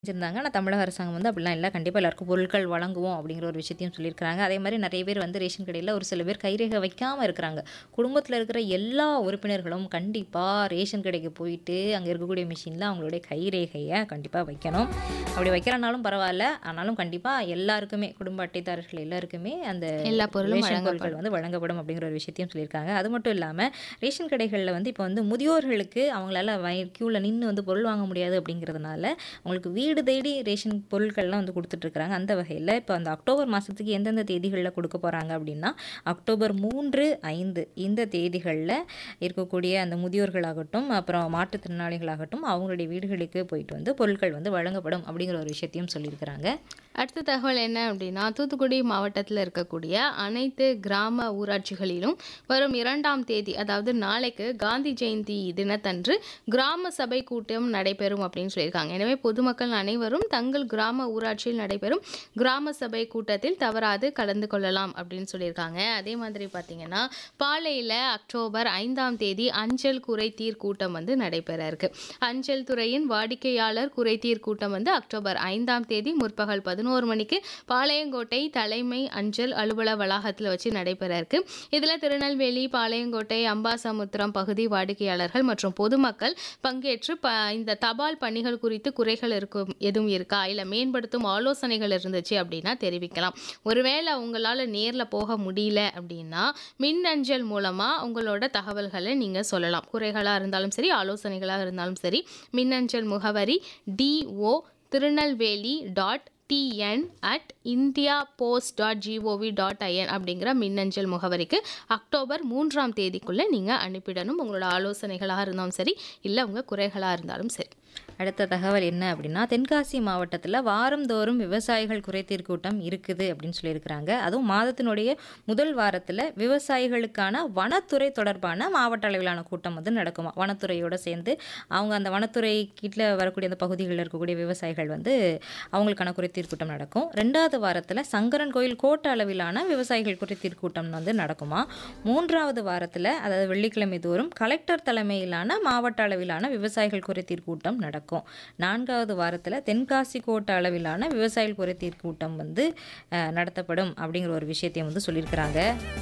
செஞ்சிருந்தாங்க. ஆனா தமிழக அரசாங்கம் வந்து அப்படிலாம் இல்ல. கண்டிப்பா எல்லாருக்கும் பொருட்கள் வழங்குவோம் அப்படிங்கிற ஒரு விஷயத்தையும் சொல்லியிருக்கிறாங்க. அதே மாரி நெறைய பேர் வந்து ரேஷன் கடையில ஒரு சில பேர் கைரேகை வைக்காம இருக்கிறாங்க. குடும்பத்தில இருக்கிற எல்லா உறுப்பினர்களும் கண்டிப்பா ரேஷன் கடைக்கு போயிட்டு, அங்க இருக்கக்கூடிய மிஷின்ல அவங்களுடைய கைரேகைய கண்டிப்பா வைக்கணும். அப்படி வைக்கலனாலும் பரவால்ல. ஆனாலும் கண்டிப்பா எல்லாருக்குமே குடும்ப அட்டைதாரர்கள் எல்லாருக்குமே அந்த எல்லா பொருளும் ரேஷன் பொருட்கள் வழங்கப்படும். வந்து வழங்கப்படும் அப்படிங்கிற ஒரு விஷயத்தையும் சொல்லியிருக்காங்க. அது மட்டும் இல்லாம ரேஷன் கடைகள்ல வந்து இப்ப வந்து முதியோர்களுக்கு அவங்களால வை கியூல நின்னு வந்து பொருள் வாங்க முடியாது அப்படிங்கிறதுனால, அவங்களுக்கு வீடு தேடி ரேஷன் பொருட்கள்லாம் வந்து குடுத்துட்டுருக்காங்க. அந்த வகையில இப்ப அந்த அக்டோபர் மாசத்துக்கு எந்தெந்த தேதிகள்ல குடுக்க போறாங்க அப்படின்னா, அக்டோபர் 3, 5 இந்த தேதிகள்ல இருக்கக்கூடிய அந்த முதியோர்களாகட்டும், அப்புறம் மாற்றுத்திறனாளிகளாகட்டும், அவங்களுடைய வீடுகளுக்கு போயிட்டு வந்து பொருட்கள் வந்து வழங்கப்படும் அப்படிங்கிற ஒரு விஷயத்தையும் சொல்லியிருக்கிறாங்க. அடுத்த தகவல் என்ன அப்படின்னா, தூத்துக்குடி மாவட்டத்தில இருக்கக்கூடிய அனைத்து கிராம ஊராட்சிகளிலும் வரும் 2ஆம் தேதி அதாவது நாளைக்கு காந்தி ஜெயந்தி தினத்தன்று கிராம சபை கூட்டம் நடைபெறும் அப்படின்னு சொல்லியிருக்காங்க. எனவே பொதுமக்கள் அனைவரும் தங்கள் கிராம ஊராட்சியில் நடைபெறும் கிராம சபை கூட்டத்தில் தவறாது கலந்து கொள்ளலாம் அப்படின்னு சொல்லியிருக்காங்க. அதே மாதிரி பார்த்தீங்கன்னா, பாளையில அக்டோபர் 5ஆம் தேதி அஞ்சல் குறைதீர் கூட்டம் வந்து நடைபெற இருக்கு. அஞ்சல் துறையின் வாடிக்கையாளர் குறைதீர் கூட்டம் வந்து அக்டோபர் 5ஆம் தேதி முற்பகல் 11 மணிக்கு பாளையங்கோட்டை தலைமை அஞ்சல் அலுவலக வளாகத்தில வச்சு நடைபெற இருக்கு. இதில திருநெல்வேலி, பாளையங்கோட்டை, அம்பாசமுத்திரம் பகுதி வாடிக்கையாளர்கள் மற்றும் பொதுமக்கள் பங்கேற்று ப இந்த தபால் பணிகள் குறித்து குறைகள் இருக்கும் எதுவும் இருக்கா? இல்ல மேம்படுத்தும் ஆலோசனைகள் இருந்துச்சு அப்படின்னா தெரிவிக்கலாம். ஒருவேளை உங்களால நேர்ல போக முடியல அப்படின்னா, மின்னஞ்சல் மூலமா உங்களோட தகவல்கள நீங்க சொல்லலாம். குறைகளா இருந்தாலும் சரி, ஆலோசனைகளா இருந்தாலும் சரி, மின்னஞ்சல் முகவரி DO Tirunelveli dot TN at India post dot GOV dot IN அப்படிங்கிற மின்னஞ்சல் முகவரிக்கு அக்டோபர் 3ஆம் தேதிக்குள்ள நீங்க அனுப்பிடணும். உங்களோட ஆலோசனைகளா இருந்தாலும் சரி, இல்ல உங்க குறைகளா இருந்தாலும் சரி. அடுத்த தகவல் என்ன அப்படின்னா, தென்காசி மாவட்டத்தில வாரந்தோறும் விவசாயிகள் குறைதீர் கூட்டம் இருக்குது அப்படின்னு சொல்லியிருக்கிறாங்க. அதுவும் மாதத்தினுடைய முதல் வாரத்தில விவசாயிகளுக்கான வனத்துறை தொடர்பான மாவட்ட அளவிலான கூட்டம் வந்து நடக்குமாம். வனத்துறையோட சேர்ந்து அவங்க அந்த வனத்துறை கீழ வரக்கூடிய அந்த பகுதிகள்ல இருக்கக்கூடிய விவசாயிகள் வந்து அவங்களுக்கான குறைதீர் கூட்டம் நடக்கும். 2வது வாரத்தில சங்கரன் கோயில் கோட்ட அளவிலான விவசாயிகள் குறைதீர் கூட்டம் வந்து நடக்குமாம். 3வது வாரத்தில அதாவது வெள்ளிக்கிழமை தோறும் கலெக்டர் தலைமையிலான மாவட்ட அளவிலான விவசாயிகள் குறைதீர் கூட்டம் நடக்கும். 4வது வாரத்தில தென்காசி கோட்ட அளவிலான விவசாயிகள் குறைதீர் கூட்டம் வந்து அ நடத்தப்படும் அப்படிங்கிற ஒரு விஷயத்தையும் வந்து சொல்லியிருக்கிறாங்க.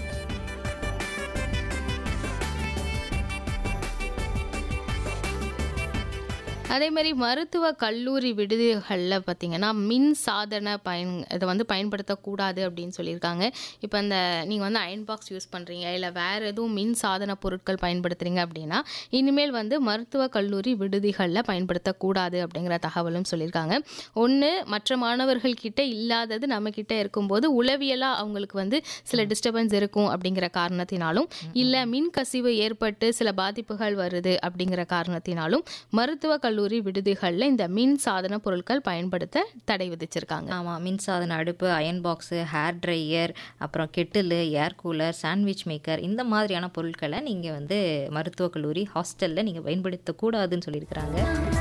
அதே மாரி மருத்துவ கல்லூரி விடுதிகள்ல பார்த்தீங்கன்னா, மின் சாதன பயன் இத வந்து பயன்படுத்தக்கூடாது அப்படின்னு சொல்லியிருக்காங்க. இப்ப இந்த நீங்க வந்து அயர்ன் பாக்ஸ் யூஸ் பண்றீங்க, இல்ல வேற எதுவும் மின் சாதன பொருட்கள் பயன்படுத்துறீங்க அப்படின்னா, இனிமேல் வந்து மருத்துவ கல்லூரி விடுதிகள்ல பயன்படுத்தக்கூடாது அப்படிங்கிற தகவலும் சொல்லியிருக்காங்க. ஒண்ணு மற்ற மாணவர்கள் கிட்ட இல்லாதது நம்ம கிட்ட இருக்கும்போது, உளவியலா அவங்களுக்கு வந்து சில டிஸ்டர்பன்ஸ் இருக்கும் அப்படிங்கிற காரணத்தினாலும், இல்ல மின் கசிவு ஏற்பட்டு சில பாதிப்புகள் வருது அப்படிங்கிற காரணத்தினாலும், மருத்துவ கல்லூரி விடுதிகள்ல இந்த மின் சாதன பொருட்கள் பயன்படுத்த தடை விதிச்சிருக்காங்க. ஆமா. மின்சாதன அடுப்பு, அயர்ன் பாக்ஸு, ஹேர் ட்ரையர், அப்புறம் kettle, air cooler, sandwich maker இந்த மாதிரியான பொருட்கள நீங்க வந்து மருத்துவக் கல்லூரி, ஹாஸ்டல்ல நீங்க பயன்படுத்தக்கூடாதுன்னு சொல்லியிருக்கிறாங்க.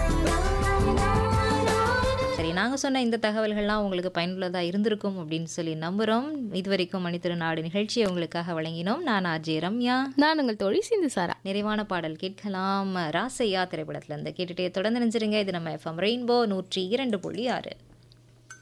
சரி, நாங்க சொன்ன இந்த தகவல்கள்லாம் உங்களுக்கு பயனுள்ளதா இருந்திருக்கும் அப்படின்னு சொல்லி நம்புறோம். இதுவரைக்கும் மணித்திருநாடு நிகழ்ச்சியை உங்களுக்காக வழங்கினோம். நான் ஆர்ஜே ரம்யா. நான் உங்கள் தோழி சிந்துசாரா. நிறைவான பாடல் கேட்கலாம். ராசையா திரைப்படத்திலருந்து கேட்டுட்டே தொடர்ந்து இணைஞ்சிருங்க. இது நம்ம எஃப்எம் ரெயின்போ 102.6